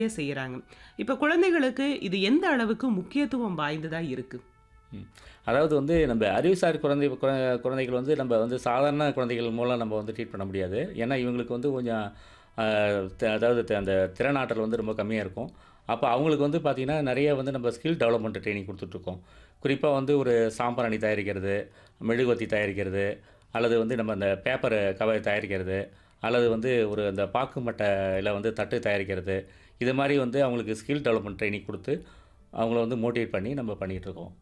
செய்யறாங்க. இப்ப குழந்தைகளுக்கு இது எந்த அளவுக்கு முக்கியத்துவம் வாய்ந்ததா இருக்கு? ம். அதாவது வந்து நம்ம அறிவுசார் குழந்தை குழ குழந்தைகள் வந்து நம்ம வந்து சாதாரண குழந்தைகள் மூலம் நம்ம வந்து ட்ரீட் பண்ண முடியாது. ஏன்னா, இவங்களுக்கு வந்து கொஞ்சம் அ த அதாவது த அந்த திறனாற்றல் வந்து ரொம்ப கம்மியா இருக்கும். அப்ப அவங்களுக்கு வந்து பார்த்தீங்கன்னா, நெறைய வந்து நம்ம ஸ்கில் டெவலப்மெண்ட் ட்ரெய்னிங் குடுத்துட்ருக்கோம். குறிப்பா வந்து ஒரு சாம்பிராணி தயாரிக்கிறது, மெழுகுவர்த்தி தயாரிக்கிறது, அல்லது வந்து நம்ம அந்த பேப்பர் கவர் தயாரிக்கிறது, அல்லது வந்து ஒரு அந்த பாக்கு மட்டையில வந்து தட்டு தயாரிக்கிறது. இது மாரி வந்து அவங்களுக்கு ஸ்கில் டெவலப்மெண்ட் ட்ரெய்னிங் குடுத்து, அவங்கள வந்து மோட்டிவேட் பண்ணி நம்ம பண்ணிட்டுருக்கோம்.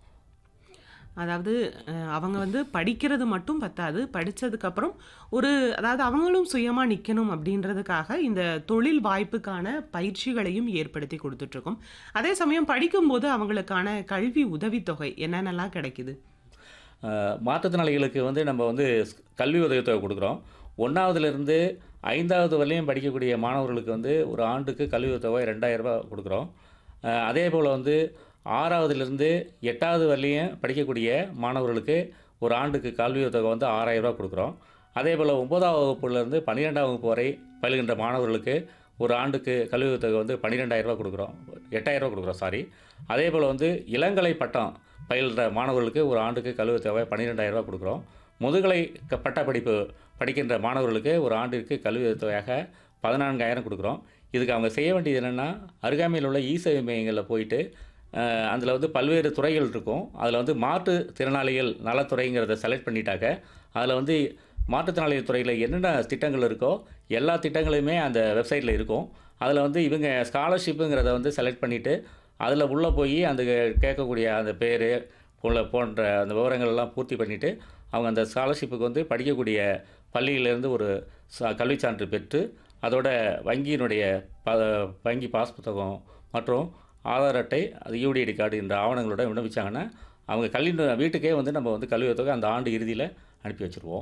அதாவது அ அவங்க வந்து படிக்கிறது மட்டும் பத்தாது. படிச்சதுக்கப்புறம் ஒரு அதாவது அவங்களும் சுயமா நிக்கணும் அப்படின்றதுக்காக இந்த தொழில் வாய்ப்புக்கான பயிற்சிகளையும் ஏற்படுத்தி குடுத்துட்ருக்கோம். அதே சமயம் படிக்கும்போது அவங்களுக்கான கல்வி உதவித்தொகை என்னென்னலாம் கிடைக்குது? அ மாற்றுத்திறனாளிகளுக்கு வந்து நம்ம வந்து ஸ் கல்வி உதவித்தொகை குடுக்குறோம். 1வதுலேருந்து 5வது வரையும் படிக்கக்கூடிய மாணவர்களுக்கு வந்து ஒரு ஆண்டுக்கு கல்வி உதவித்தொகை ரூ. 2000 குடுக்குறோம். அ அதேபோல வந்து 6வதுலேருந்து 8வது வரையும் படிக்கக்கூடிய மாணவர்களுக்கு ஒரு ஆண்டுக்கு கல்வி உதவித்தொகை வந்து ரூ. 6000 குடுக்குறோம். அதேபோல 9ஆம் வகுப்புலேருந்து 12ஆம் வகுப்பு வரை பயிலுகின்ற மாணவர்களுக்கு ஒரு ஆண்டுக்கு கல்வி உதவித்தொகை வந்து ரூ. 12,000 குடுக்குறோம். ரூ. 8,000 குடுக்குறோம் சாரி. அதேபோல வந்து இளங்கலை பட்டம் பயில்ற மாணவர்களுக்கு ஒரு ஆண்டுக்கு கல்வி உதவித்தொகை ரூ. 12,000 குடுக்குறோம். முதுகலை க பட்டப்படிப்பு படிக்கின்ற மாணவர்களுக்கு ஒரு ஆண்டிற்கு கல்வி உதவித்தொகையாக ரூ. 14,000 குடுக்குறோம். இதுக்கு அவங்க செய்ய வேண்டியது என்னன்னா, அருகாமையில் உள்ள இ-சேவை மையங்கள்ல போயிட்டு, அ அதில வந்து பல்வேறு துறைகள் இருக்கும். அதில வந்து மாற்றுத் திறனாளிகள் நலத்துறைங்கிறத செலக்ட் பண்ணிட்டாக்க, அதில வந்து மாற்றுத்திறனாளிகள் துறையில என்னென்ன திட்டங்கள் இருக்கோ, எல்லா திட்டங்களுமே அந்த வெப்சைட்ல இருக்கும். அதில வந்து இவங்க ஸ்காலர்ஷிப்புங்கிறத வந்து செலக்ட் பண்ணிட்டு, அதில உள்ள போயி அந்த கேட்கக்கூடிய அந்த பேரு, போல போன்ற அந்த விவரங்கள் எல்லாம் பூர்த்தி பண்ணிட்டு, அவங்க அந்த ஸ்காலர்ஷிப்புக்கு வந்து படிக்கக்கூடிய பள்ளியிலேருந்து ஒரு ச கல்விச் சான்று பெற்று, அதோட வங்கியினுடைய ப வங்கி பாஸ் புத்தகம் மற்றும் ஆதார் அட்டை, அது யுடிஐடி கார்டு என்ற ஆவணங்களோட விண்ணப்பிச்சாங்கன்னா, அவங்க கல்வி ந வீட்டுக்கே வந்து நம்ம வந்து கல்வி உதவித்தொகை அந்த ஆண்டு இறுதியில அனுப்பி வச்சுருவோம்.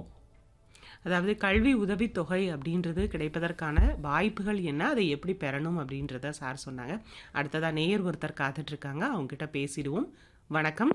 அதாவது கல்வி உதவித்தொகை அப்படின்றது கிடைப்பதற்கான வாய்ப்புகள் என்ன? அதை எப்படி பெறணும் அப்படின்றத சார் சொன்னாங்க. அடுத்ததா நேயர் ஒருத்தர் காத்துட்ருக்காங்க. அவங்க கிட்ட பேசிடுவோம். வணக்கம்.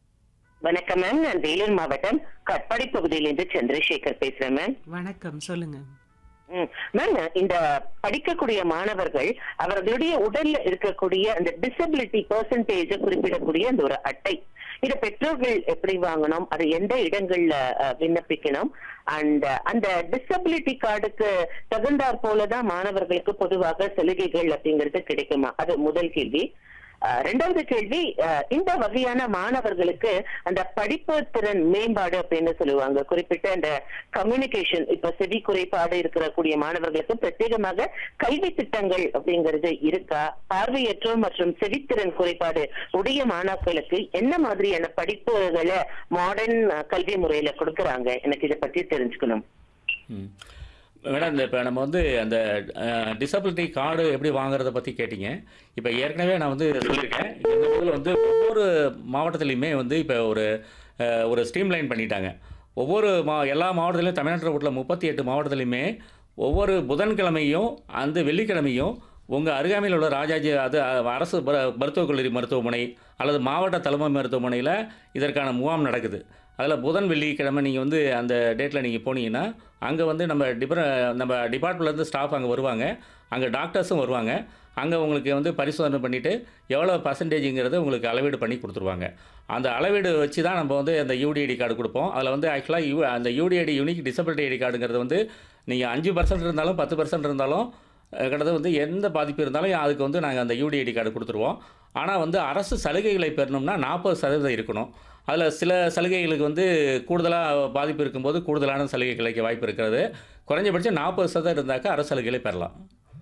வணக்கம் மேம். நான் வேலூர் மாவட்டம் கட்பாடி பகுதியிலிருந்து சந்திரசேகர் பேசுறேன் மேம். வணக்கம். சொல்லுங்க. ம். மேம் இந்த படிக்கக்கூடிய மாணவர்கள் அவர்களுடைய உடல்ல இருக்கக்கூடிய அந்த டிசபிலிட்டி பெர்சன்டேஜ குறிப்பிடக்கூடிய அந்த ஒரு அட்டை. இத பெற்றோர்கள் எப்படி வாங்கணும்? அது எந்த இடங்கள்ல அ விண்ணப்பிக்கணும்? அண்ட் அந்த டிசபிலிட்டி கார்டுக்கு தகுந்தாற் போல தான் மாணவர்களுக்கு பொதுவாக சலுகைகள் அப்படிங்கிறது கிடைக்குமா? அது முதல் கேள்வி. அ 2வது கேள்வி, அ இந்த வகையான மாணவர்களுக்கு அந்த படிப்பு திறன் மேம்பாடு அப்படின்னு சொல்லுவாங்க. குறிப்பிட்ட அந்த கம்யூனிகேஷன் இப்ப செவி குறைபாடு இருக்கக்கூடிய மாணவர்களுக்கு பிரத்யேகமாக கல்வி திட்டங்கள் அப்படிங்கிறது இருக்கா? பார்வையற்றோர் மற்றும் செவித்திறன் குறைபாடு உடைய மாணாக்களுக்கு என்ன மாதிரியான படிப்புகள மாடர்ன் கல்வி முறையில குடுக்குறாங்க? எனக்கு இத பத்தி தெரிஞ்சுக்கணும். ம். மேடம் இந்த இப்ப நம்ம வந்து அந்த அ டிசபிலிட்டி கார்டு எப்படி வாங்குறத பத்தி கேட்டீங்க. இப்ப ஏற்கனவே நான் வந்து சொல்லியிருக்கேன். இந்த இதில வந்து ஒவ்வொரு மாவட்டத்திலயுமே வந்து இப்ப ஒரு அ ஒரு ஸ்ட்ரீம்லைன் பண்ணிட்டாங்க. ஒவ்வொரு மா எல்லா மாவட்டத்திலயும் தமிழ்நாட்டில உள்ள 38 மாவட்டத்திலயுமே ஒவ்வொரு புதன்கிழமையும், அந்த வெள்ளிக்கிழமையும் உங்க அருகாமையில் உள்ள ராஜாஜி அது அரசு ம மருத்துவக் கல்லூரி மருத்துவமனை அல்லது மாவட்ட தலைமை மருத்துவமனையில இதற்கான முகாம் நடக்குது. அதில புதன், வெள்ளிக்கிழமை நீங்க வந்து அந்த டேட்ல நீங்க போனீங்கன்னா, அங்க வந்து நம்ம டிபர நம்ம டிபார்ட்மெண்ட்லேருந்து ஸ்டாஃப் அங்க வருவாங்க. அங்க டாக்டர்ஸும் வருவாங்க. அங்க உங்களுக்கு வந்து பரிசோதனை பண்ணிட்டு, எவ்வளோ பெர்சன்டேஜ்ங்கிறத உங்களுக்கு அளவீடு பண்ணி குடுத்துருவாங்க. அந்த அளவீடு வச்சு தான் நம்ம வந்து அந்த யுடிஐடி கார்டு குடுப்போம். அதில வந்து ஆக்சுவலா யு அந்த யுடிஐடி யூனிக் டிசபிலிட்டி ஐடி கார்டுங்கிறது வந்து நீங்க 5% இருந்தாலும், 10% இருந்தாலும் அ கிட்டத்தட்ட வந்து எந்த பாதிப்பு இருந்தாலும் அதுக்கு வந்து நாங்க அந்த யுடிஐடி கார்டு குடுத்துருவோம். ஆனா வந்து அரசு சலுகைகளை பெறணும்னா 40% இருக்கணும். அதில சில சலுகைகளுக்கு வந்து கூடுதலா பாதிப்பு இருக்கும்போது கூடுதலான சலுகை கிடைக்க வாய்ப்பு இருக்கிறது. குறைஞ்சபட்சம் 40% இருந்தாக்கா அரசு சலுகைகளை பெறலாம்.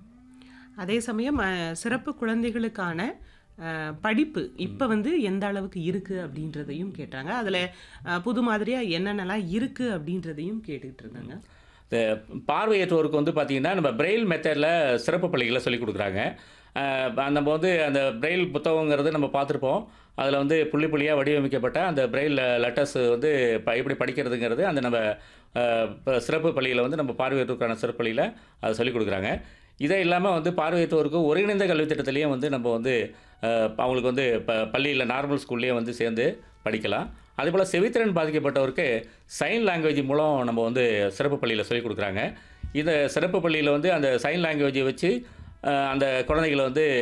அதே சமயம் அ சிறப்பு குழந்தைகளுக்கான அ படிப்பு இப்ப வந்து எந்த அளவுக்கு இருக்கு அப்படின்றதையும் கேட்டாங்க. அதில அ புது மாதிரியா என்னென்னலாம் இருக்கு அப்படின்றதையும் கேட்டுட்டு இருந்தாங்க. இந்த பார்வையற்றோருக்கு வந்து பார்த்தீங்கன்னா, நம்ம பிரெயில் மெத்தட்ல சிறப்பு பள்ளிகள்ல சொல்லிக் குடுக்குறாங்க. அ நம்ம வந்து அந்த பிரெயில் புத்தகங்கிறது நம்ம பார்த்துருப்போம். அதில வந்து புள்ளி புள்ளியா வடிவமைக்கப்பட்ட அந்த பிரெயில் லெட்டர்ஸ் வந்து ப எப்படி படிக்கிறதுங்கிறது அந்த நம்ம அ ப சிறப்பு பள்ளியில வந்து நம்ம பார்வையற்றோருக்கான சிறப்பு பள்ளியில அத சொல்லிக் குடுக்குறாங்க. இதே இல்லாம வந்து பார்வையற்றோருக்கு ஒருங்கிணைந்த கல்வி திட்டத்திலயும் வந்து நம்ம வந்து அ அவங்களுக்கு வந்து ப பள்ளியில நார்மல் ஸ்கூல்லயே வந்து சேர்ந்து படிக்கலாம். அதேபோல செவித்திறன் பாதிக்கப்பட்டவருக்கு சைன் லாங்குவேஜ் மூலம் நம்ம வந்து சிறப்பு பள்ளியில சொல்லிக் குடுக்குறாங்க. இத சிறப்பு பள்ளியில வந்து அந்த சைன் லாங்குவேஜ வச்சு அஹ், அந்த குழந்தைகளை வந்து